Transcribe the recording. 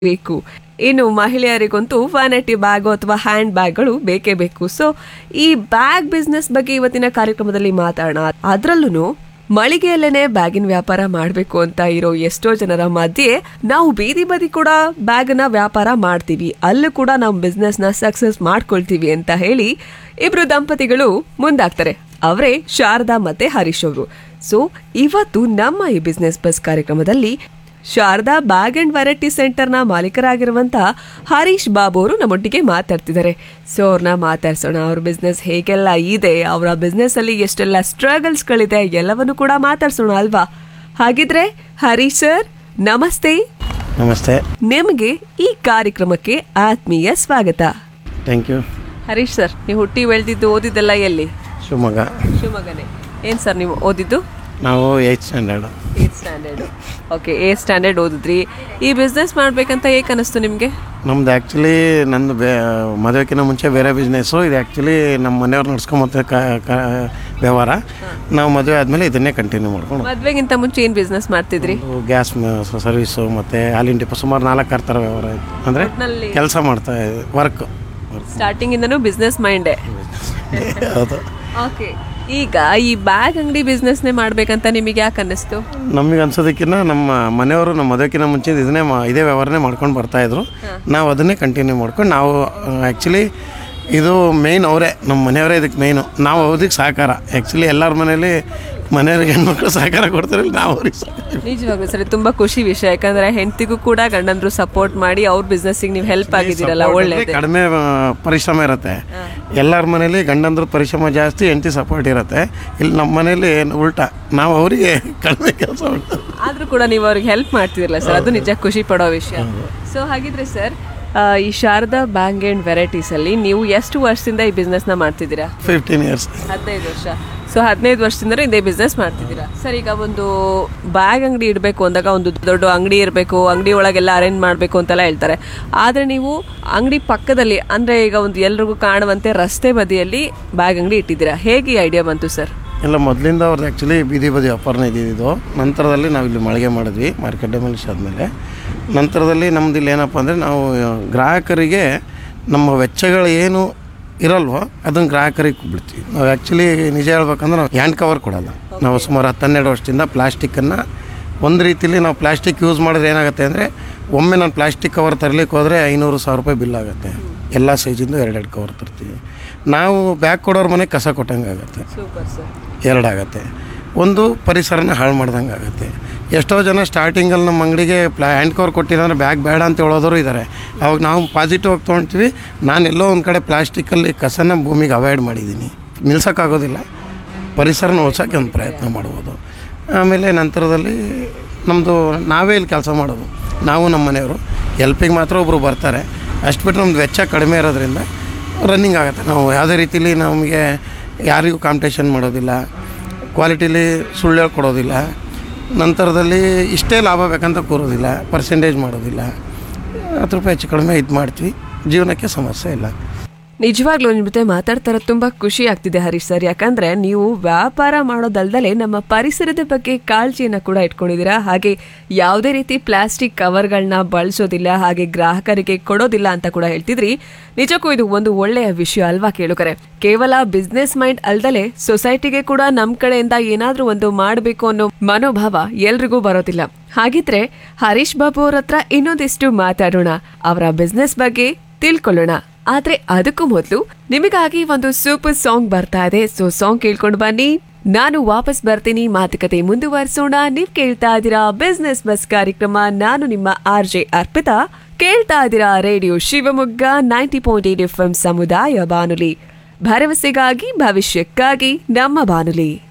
ಬೇಕು ಇನ್ನು ಮಹಿಳೆಯರಿಗಂತೂ ವ್ಯಾನಿಟಿ ಬ್ಯಾಗ್ ಅಥವಾ ಹ್ಯಾಂಡ್ ಬ್ಯಾಗ್ಗಳು ಬೇಕೇ ಬೇಕು ಸೊ ಈ ಬ್ಯಾಗ್ ಬಿಸ್ನೆಸ್ ಬಗ್ಗೆ ಇವತ್ತಿನ ಕಾರ್ಯಕ್ರಮದಲ್ಲಿ ಮಾತಾಡೋಣ ಅದರಲ್ಲೂ ಮಳಿಗೆಯಲ್ಲೇನೆ ಬ್ಯಾಗಿನ ವ್ಯಾಪಾರ ಮಾಡಬೇಕು ಅಂತ ಇರೋ ಎಷ್ಟೋ ಜನರ ಮಧ್ಯೆ ನಾವು ಬೀದಿ ಬದಿ ಕೂಡ ಬ್ಯಾಗ್ನ ವ್ಯಾಪಾರ ಮಾಡ್ತೀವಿ ಅಲ್ಲೂ ಕೂಡ ನಾವು ಬಿಸ್ನೆಸ್ನ ಸಕ್ಸಸ್ ಮಾಡ್ಕೊಳ್ತೀವಿ ಅಂತ ಹೇಳಿ ಇಬ್ರು ದಂಪತಿಗಳು ಮುಂದಾಗ್ತಾರೆ ಅವರೇ ಶಾರದಾ ಮತ್ತೆ ಹರೀಶ್ ಅವರು ಸೊ ಇವತ್ತು ನಮ್ಮ ಈ ಬಿಸ್ನೆಸ್ ಬಸ್ ಕಾರ್ಯಕ್ರಮದಲ್ಲಿ ಶಾರದಾ ಬ್ಯಾಗ್ ಅಂಡ್ ವೆರೈಟಿ ಸೆಂಟರ್ನ ಮಾಲೀಕರಾಗಿರುವಂತ ಹರೀಶ್ ಬಾಬು ಅವರು ನಮ್ಮೊಟ್ಟಿಗೆ ಮಾತಾಡ್ತಿದ್ದಾರೆ ಸೊ ಅವ್ರನ್ನ ಮಾತಾಡ್ಸೋಣ ಅವ್ರ ಬಿಸ್ನೆಸ್ ಹೇಗೆಲ್ಲ ಇದೆ ಅವರ ಬಿಸ್ನೆಸ್ ಅಲ್ಲಿ ಎಷ್ಟೆಲ್ಲ ಸ್ಟ್ರಗಲ್ಸ್ಗಳಿದೆ ಎಲ್ಲವನ್ನು ಕೂಡ ಮಾತಾಡ್ಸೋಣ ಅಲ್ವಾ ಹಾಗಿದ್ರೆ ಹರೀಶ್ ಸರ್ ನಮಸ್ತೆ ನಮಸ್ತೆ ನಿಮಗೆ ಈ ಕಾರ್ಯಕ್ರಮಕ್ಕೆ ಆತ್ಮೀಯ ಸ್ವಾಗತ ಥ್ಯಾಂಕ್ ಯು ಹರೀಶ್ ಸರ್ ನೀವು ಹುಟ್ಟಿ ಬೆಳೆದಿದ್ದು ಓದಿದ್ದೆಲ್ಲ ಎಲ್ಲಿ ಶಿವಮೊಗ್ಗ ಶಿವಮೊಗ್ಗನೇ ಏನ್ ಸರ್ ನೀವು ಓದಿದ್ದು ನಾವು eighth standard eighth standard okay a standard ಓದಿದ್ರಿ ಈ ಬಿಸ್ನೆಸ್ ಮಾಡ್ಬೇಕಂತ ಏಕೆ ಅನಿಸ್ತು ನಿಮಗೆ ನಮ್ದು ಆ್ಯಕ್ಚುಲಿ ನಂದು ಬೇ ಮದುವೆಕಿಂತ ಮುಂಚೆ ಬೇರೆ ಬಿಸ್ನೆಸ್ಸು ಇದು ಆ್ಯಕ್ಚುಲಿ ನಮ್ಮ ಮನೆಯವ್ರು ನಡ್ಸ್ಕೊಂಬತ್ತ ಕ ಕ ವ್ಯವಹಾರ ನಾವು ಮದುವೆ ಆದಮೇಲೆ ಇದನ್ನೇ ಕಂಟಿನ್ಯೂ ಮಾಡ್ಕೊಂಡು ಮದ್ವೆಗಿಂತ ಮುಂಚೆ ಏನ್ ಬಿಸ್ನೆಸ್ ಮಾಡ್ತಿದ್ರಿ ಗ್ಯಾಸ್ ಸರ್ವಿಸು ಮತ್ತು ಹಾಲಿನ ಟಿಪ್ಪು ಸುಮಾರು ನಾಲ್ಕು ಆರು ಥರ ವ್ಯವಹಾರ ಇತ್ತು ಅಂದರೆ ಒಟ್ನಲ್ಲಿ ಕೆಲಸ ಮಾಡ್ತಾ ವರ್ಕ್ ಸ್ಟಾರ್ಟಿಂಗ್ ಇಂದನೂ ಬಿಸ್ನೆಸ್ ಮೈಂಡೇ ಹೌದು ಓಕೆ ಈಗ ಈ ಬ್ಯಾಗ್ ಅಂಗಡಿ ಬಿಸ್ನೆಸ್ನೇ ಮಾಡ್ಬೇಕಂತ ನಿಮಗೆ ಯಾಕೆ ಅನ್ನಿಸ್ತು ನಮಗೆ ಅನ್ಸೋದಕ್ಕಿಂತ ನಮ್ಮ ಮನೆಯವರು ನಮ್ಮ ಮದುವೆಕಿಂತ ಮುಂಚೆ ಇದನ್ನೇ ಮಾ ಇದೇ ವ್ಯವಹಾರನೇ ಮಾಡ್ಕೊಂಡು ಬರ್ತಾಯಿದ್ರು ನಾವು ಅದನ್ನೇ ಕಂಟಿನ್ಯೂ ಮಾಡ್ಕೊಂಡು ನಾವು ಆ್ಯಕ್ಚುಲಿ ಇದು ಮೇಯ್ನ್ ಅವರೇ ನಮ್ಮ ಮನೆಯವರೇ ಇದಕ್ಕೆ ಮೇಯ್ನು ನಾವು ಅವ್ರಿಗೆ ಸಹಕಾರ ಆ್ಯಕ್ಚುಲಿ ಎಲ್ಲರ ಮನೇಲಿ ಮನೆಯವ್ರಿಗೆ ಹೆಣ್ಮಕ್ಳು ಸಹಕಾರ ಕೊಡ್ತಾರೆ ನಾವು ಅವ್ರಿಗೆ ಸಹಕಾರ ನಿಜವಾಗ್ಲೂ ಸರಿ ತುಂಬಾ ಖುಷಿ ವಿಷಯ ಯಾಕಂದ್ರೆ ಹೆಂಡತಿಗೂ ಕೂಡ ಗಂಡಂದ್ರು ಸಪೋರ್ಟ್ ಮಾಡಿ ಅವ್ರ ಬಿಸ್ನೆಸ್ ನೀವು ಹೆಲ್ಪ್ ಆಗಿದ್ದೀರಲ್ಲ ಒಳ್ಳೇದು ಕಡಿಮೆ ಆ, ಪರಿಶ್ರಮ ಇರುತ್ತೆ ಎಲ್ಲರ ಮನೇಲಿ ಗಂಡಂದ್ರ ಪರಿಶ್ರಮ ಜಾಸ್ತಿ ಹೆಂಡತಿ ಸಪೋರ್ಟ್ ಇರುತ್ತೆ ಇಲ್ಲಿ ನಮ್ಮ ಮನೇಲಿ ಏನು ಉಲ್ಟಾ ನಾವು ಅವರಿಗೆ ಕಡಿಮೆ ಕೆಲಸ ಮಾಡ್ತೀವಿ ಆದ್ರೂ ಕೂಡ ನೀವು ಅವ್ರಿಗೆ ಹೆಲ್ಪ್ ಮಾಡ್ತಿದಿರಲ್ಲ ಸರ್ ಅದು ನಿಜ ಖುಷಿ ಪಡೋ ವಿಷಯ ಸೊ ಹಾಗಿದ್ರೆ ಸರ್ ಈ ಶಾರದಾ ಬ್ಯಾಂಗ್ ಅಂಡ್ ವೆರೈಟೀಸ್ ಅಲ್ಲಿ ನೀವು ಎಷ್ಟು ವರ್ಷದಿಂದ ಈ ಬಿಸ್ನೆಸ್ ನ ಮಾಡ್ತಿದ್ದೀರಾ ಫಿಫ್ಟೀನ್ ಇಯರ್ಸ್ ಹದಿನೈದು ವರ್ಷ ಸೊ ಹದಿನೈದು ವರ್ಷದಿಂದ ಇದೇ ಬಿಸ್ನೆಸ್ ಮಾಡ್ತಿದ್ದೀರಾ ಸರ್ ಈಗ ಒಂದು ಬ್ಯಾಗ್ ಅಂಗಡಿ ಇಡಬೇಕು ಅಂದಾಗ ಒಂದು ದೊಡ್ಡ ಅಂಗಡಿ ಇರಬೇಕು ಅಂಗಡಿ ಒಳಗೆಲ್ಲ ಅರೇಂಜ್ ಮಾಡಬೇಕು ಅಂತೆಲ್ಲ ಹೇಳ್ತಾರೆ ಆದರೆ ನೀವು ಅಂಗಡಿ ಪಕ್ಕದಲ್ಲಿ ಅಂದರೆ ಈಗ ಒಂದು ಎಲ್ರಿಗೂ ಕಾಣುವಂತೆ ರಸ್ತೆ ಬದಿಯಲ್ಲಿ ಬ್ಯಾಗ್ ಅಂಗಡಿ ಇಟ್ಟಿದ್ದೀರಾ ಹೇಗೆ ಐಡಿಯಾ ಬಂತು ಸರ್ ಎಲ್ಲ ಮೊದಲಿಂದ ಅವ್ರದ್ದು ಆ್ಯಕ್ಚುಲಿ ಬೀದಿ ಬದಿ ವ್ಯಾಪಾರನೇ ಇದ್ದಿದ್ದು ನಂತರದಲ್ಲಿ ನಾವು ಇಲ್ಲಿ ಮಳಿಗೆ ಮಾಡಿದ್ವಿ ಮಾರ್ಕೆಟ್ ಡೆಮಾಲಿಷ್ ಆದಮೇಲೆ ನಂತರದಲ್ಲಿ ನಮ್ದು ಇಲ್ಲಿ ಏನಪ್ಪ ಅಂದರೆ ನಾವು ಗ್ರಾಹಕರಿಗೆ ನಮ್ಮ ವೆಚ್ಚಗಳು ಏನು ಇರಲ್ವೋ ಅದನ್ನು ಗ್ರಾಹಕರಿಗೆ ಬಿಡ್ತೀವಿ ನಾವು ಆ್ಯಕ್ಚುಲಿ ನಿಜ ಹೇಳ್ಬೇಕಂದ್ರೆ ನಾವು ಹ್ಯಾಂಡ್ ಕವರ್ ಕೊಡಲ್ಲ ನಾವು ಸುಮಾರು ಹತ್ತೆರಡು ವರ್ಷದಿಂದ ಪ್ಲಾಸ್ಟಿಕ್ಕನ್ನು ಒಂದು ರೀತಿಲಿ ನಾವು ಪ್ಲಾಸ್ಟಿಕ್ ಯೂಸ್ ಮಾಡಿದ್ರೆ ಏನಾಗುತ್ತೆ ಅಂದರೆ ಒಮ್ಮೆ ನಾನು ಪ್ಲಾಸ್ಟಿಕ್ ಕವರ್ ತರಲಿಕ್ಕೆ ಹೋದರೆ ಐನೂರು ಸಾವಿರ ರೂಪಾಯಿ ಬಿಲ್ ಆಗುತ್ತೆ ಎಲ್ಲ ಸೈಜಿಂದು ಎರಡೆರಡು ಕವರ್ ತರ್ತೀವಿ ನಾವು ಬ್ಯಾಗ್ ಕೊಡೋರ ಮನೆ ಕಸ ಕೊಟ್ಟಂಗೆ ಆಗುತ್ತೆ ಸೂಪರ್ ಸರ್ ಎರಡಾಗತ್ತೆ ಒಂದು ಪರಿಸರನ ಹಾಳು ಮಾಡ್ದಂಗೆ ಆಗುತ್ತೆ ಎಷ್ಟೋ ಜನ ಸ್ಟಾರ್ಟಿಂಗಲ್ಲಿ ನಮ್ಮ ಅಂಗಡಿಗೆ ಪ್ಲಾ ಹ್ಯಾಂಡ್ ಕವರ್ ಕೊಟ್ಟಿದ್ದಾರೆ ಬ್ಯಾಗ್ ಬೇಡ ಅಂತ ಹೇಳೋದ್ರು ಇದ್ದಾರೆ ಅವಾಗ ನಾವು ಪಾಸಿಟಿವ್ ಆಗಿ ತೊಗೊಳ್ತೀವಿ ನಾನು ಎಲ್ಲೋ ಒಂದು ಕಡೆ ಪ್ಲಾಸ್ಟಿಕ್ಕಲ್ಲಿ ಕಸನ ಭೂಮಿಗೆ ಅವಾಯ್ಡ್ ಮಾಡಿದ್ದೀನಿ ನಿಲ್ಸೋಕ್ಕಾಗೋದಿಲ್ಲ ಪರಿಸರನ ಉಳ್ಸೋಕ್ಕೆ ಒಂದು ಪ್ರಯತ್ನ ಮಾಡ್ಬೋದು ಆಮೇಲೆ ನಂತರದಲ್ಲಿ ನಮ್ಮದು ನಾವೇ ಇಲ್ಲಿ ಕೆಲಸ ಮಾಡೋದು ನಾವು ನಮ್ಮ ಮನೆಯವರು ಹೆಲ್ಪಿಗೆ ಮಾತ್ರ ಒಬ್ಬರು ಬರ್ತಾರೆ ಅಷ್ಟು ಬಿಟ್ಟರೆ ನಮ್ದು ವೆಚ್ಚ ಕಡಿಮೆ ಇರೋದ್ರಿಂದ ರನ್ನಿಂಗ್ ಆಗುತ್ತೆ ನಾವು ಯಾವುದೇ ರೀತಿಲಿ ನಮಗೆ ಯಾರಿಗೂ ಕಾಂಪಿಟೇಷನ್ ಮಾಡೋದಿಲ್ಲ ಕ್ವಾಲಿಟಿಲಿ ಸುಳ್ಳು ಹೇಳ್ಕೊಡೋದಿಲ್ಲ ನಂತರದಲ್ಲಿ ಇಷ್ಟೇ ಲಾಭ ಬೇಕಂತ ಕೂರೋದಿಲ್ಲ ಪರ್ಸೆಂಟೇಜ್ ಮಾಡೋದಿಲ್ಲ ಹತ್ತು ರೂಪಾಯಿ ಹೆಚ್ಚು ಕಡಿಮೆ ಇದು ಮಾಡ್ತೀವಿ ಜೀವನಕ್ಕೆ ಸಮಸ್ಯೆ ಇಲ್ಲ ನಿಜವಾಗ್ಲೂ ನಿಮ್ಮ ಜೊತೆ ಮಾತಾಡ್ತಾರ ತುಂಬಾ ಖುಷಿ ಆಗ್ತಿದೆ ಹರೀಶ್ ಸರ್ ಯಾಕಂದ್ರೆ ನೀವು ವ್ಯಾಪಾರ ಮಾಡೋದಲ್ದಲೆ ನಮ್ಮ ಪರಿಸರದ ಬಗ್ಗೆ ಕಾಳಜಿಯನ್ನ ಕೂಡ ಇಟ್ಕೊಂಡಿದ್ದೀರಾ ಹಾಗೆ ಯಾವುದೇ ರೀತಿ ಪ್ಲಾಸ್ಟಿಕ್ ಕವರ್ಗಳನ್ನ ಬಳಸೋದಿಲ್ಲ ಹಾಗೆ ಗ್ರಾಹಕರಿಗೆ ಕೊಡೋದಿಲ್ಲ ಅಂತ ಕೂಡ ಹೇಳ್ತಿದ್ರಿ ನಿಜಕ್ಕೂ ಇದು ಒಂದು ಒಳ್ಳೆಯ ವಿಷಯ ಅಲ್ವಾ ಕೇಳುಕರೆ ಕೇವಲ ಬಿಸ್ನೆಸ್ ಮೈಂಡ್ ಅಲ್ದಲೆ ಸೊಸೈಟಿಗೆ ಕೂಡ ನಮ್ ಕಡೆಯಿಂದ ಏನಾದ್ರೂ ಒಂದು ಮಾಡಬೇಕು ಅನ್ನೋ ಮನೋಭಾವ ಎಲ್ರಿಗೂ ಬರೋದಿಲ್ಲ ಹಾಗಿದ್ರೆ ಹರೀಶ್ ಬಾಬು ಅವ್ರ ಹತ್ರ ಇನ್ನೊಂದಿಷ್ಟು ಮಾತಾಡೋಣ ಅವರ ಬಿಸ್ನೆಸ್ ಬಗ್ಗೆ ತಿಳ್ಕೊಳ್ಳೋಣ ಆದ್ರೆ ಅದಕ್ಕೂ ಮೊದಲು ನಿಮಗಾಗಿ ಒಂದು ಸೂಪರ್ ಸಾಂಗ್ ಬರ್ತಾ ಇದೆ ಸೊ ಸಾಂಗ್ ಕೇಳ್ಕೊಂಡು ಬನ್ನಿ ನಾನು ವಾಪಸ್ ಬರ್ತೀನಿ ಮಾತುಕತೆ ಮುಂದುವರಿಸೋಣ ನೀವ್ ಕೇಳ್ತಾ ಇದ್ದೀರಾ ಬಿಸ್ನೆಸ್ ಬಸ್ ಕಾರ್ಯಕ್ರಮ ನಾನು ನಿಮ್ಮ ಆರ್ ಜೆ ಅರ್ಪಿತಾ ಕೇಳ್ತಾ ಇದ್ದೀರಾ radio Shivamogga ninety point eight F M ಸಮುದಾಯ ಬಾನುಲಿ ಭರವಸೆಗಾಗಿ ಭವಿಷ್ಯಕ್ಕಾಗಿ ನಮ್ಮ ಬಾನುಲಿ